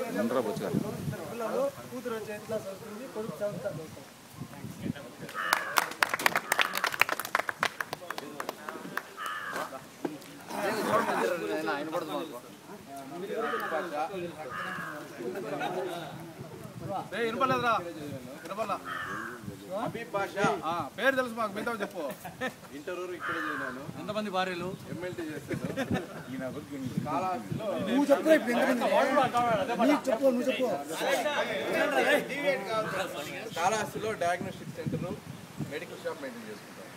ఉండరా బొచ్చుగా పిల్లలు కూతురు వచ్చి ఎయిత్ క్లాస్ అవుతుంది కొడుకు సెవెంత్ క్లాస్ అవుతుంది వినపడలేదురా వినపడలా హబీబ్ భాష ఆ, పేరు తెలుసు మాకు మిగతా చెప్పు ఇంటర్ ఇక్కడే చదివాను ఎంతమంది భార్యలు ఎమ్మెల్టీ చేశాను కాళహస్తిలో నువ్వు చెప్తా ఇప్పుడు ఎందుకంటే నీకు చెప్పు నువ్వు చెప్పు కాళహస్తిలో diagnostic centre medical shop maintain చేసుకుంటాను